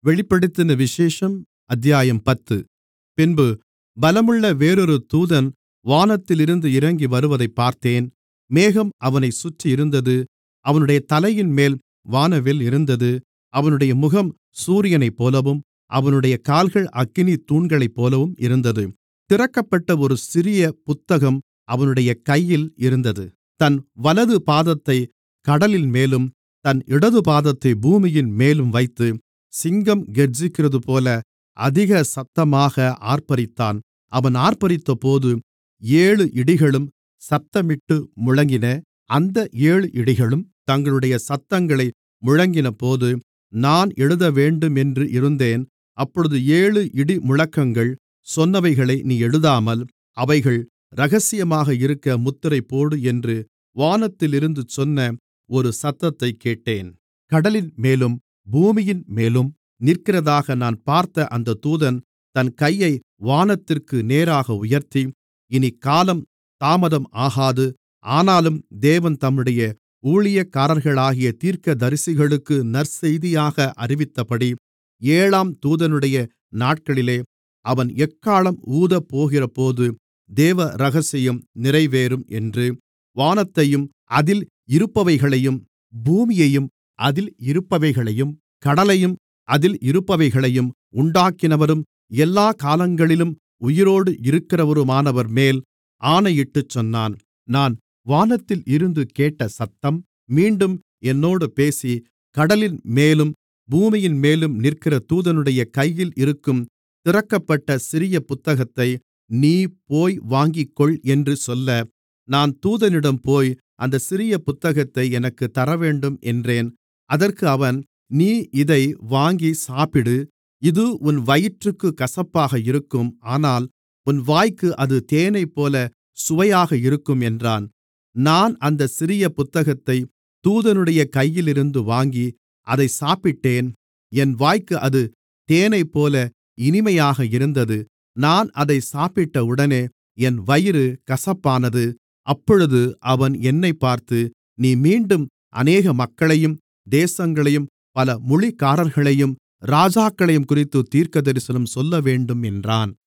வெளிப்படுத்தின விசேஷம் அத்தியாயம் பத்து பின்பு பலமுள்ள வேறொரு தூதன் வானத்திலிருந்து இறங்கி வருவதைப் பார்த்தேன் மேகம் அவனைச் சுற்றியிருந்தது அவனுடைய தலையின்மேல் வானவில் இருந்தது அவனுடைய முகம் சூரியனைப்போலவும் அவனுடைய கால்கள் அக்கினித் தூண்களைப்போலவும் இருந்தது திறக்கப்பட்ட ஒரு சிறிய புத்தகம் அவனுடைய கையில் இருந்தது தன் வலது பாதத்தைக் கடலின்மேலும் தன் இடதுபாதத்தை பூமியின்மேலும் வைத்து சிங்கம் கெர்ச்சிக்கிறதுபோல அதிக சத்தமாக ஆர்ப்பரித்தான் அவன் ஆர்ப்பரித்தபோது ஏழு இடிகளும் சத்தமிட்டு முழங்கின அந்த ஏழு இடிகளும் தங்களுடைய சத்தங்களை முழங்கினபோது நான் எழுதவேண்டுமென்று இருந்தேன் அப்பொழுது ஏழு இடிமுழக்கங்கள் சொன்னவைகளை நீ எழுதாமல் அவைகள் இரகசியமாக இருக்க முத்திரை போடு என்று வானத்திலிருந்து சொன்ன ஒரு சத்தத்தைக் கேட்டேன் கடலின்மேலும் பூமியின்மேலும் நிற்கிறதாக நான் பார்த்த அந்த தூதன் தன் கையை வானத்திற்கு நேராக உயர்த்தி இனிக் காலம் தாமதம் ஆகாது ஆனாலும் தேவன் தம்முடைய ஊழியக்காரர்களாகிய தீர்க்கதரிசிகளுக்கு நற்செய்தியாக அறிவித்தபடி ஏழாம் தூதனுடைய நாட்களிலே அவன் எக்காளம் ஊதப்போகிறபோது தேவ இரகசியம் நிறைவேறும் என்று வானத்தையும் அதில் இருப்பவைகளையும் பூமியையும் அதில் இருப்பவைகளையும் கடலையும் அதில் இருப்பவைகளையும் உண்டாக்கினவரும் எல்லாக் காலங்களிலும் உயிரோடு இருக்கிறவருமானவர்மேல் ஆணையிட்டுச் சொன்னான் நான் வானத்தில் இருந்து கேட்ட சத்தம் மீண்டும் என்னோடு பேசி கடலின்மேலும் பூமியின்மேலும் நிற்கிற தூதனுடைய கையில் இருக்கும் திறக்கப்பட்ட சிறிய புத்தகத்தை நீ போய் வாங்கிக்கொள் என்று சொல்ல நான் தூதனிடம் போய் அந்தச் சிறிய புத்தகத்தை எனக்குத் தரவேண்டும் என்றேன் அதற்கு அவன் நீ இதை வாங்கி சாப்பிடு இது உன் வயிற்றுக்குக் கசப்பாக இருக்கும் ஆனால் உன் வாய்க்கு அது தேனைப்போல சுவையாக இருக்கும் என்றான் நான் அந்தச் சிறிய புத்தகத்தை தூதனுடைய கையிலிருந்து வாங்கி அதை சாப்பிட்டேன் என் வாய்க்கு அது தேனைப்போல இனிமையாக இருந்தது நான் அதை சாப்பிட்டவுடனே என் வயிறு கசப்பானது அப்பொழுது அவன் என்னைப் பார்த்து நீ மீண்டும் அநேக மக்களையும் தேசங்களையும் பல மொழிக்காரர்களையும் ராஜாக்களையும் குறித்துத் தீர்க்கதரிசனம் சொல்லவேண்டும் என்றான்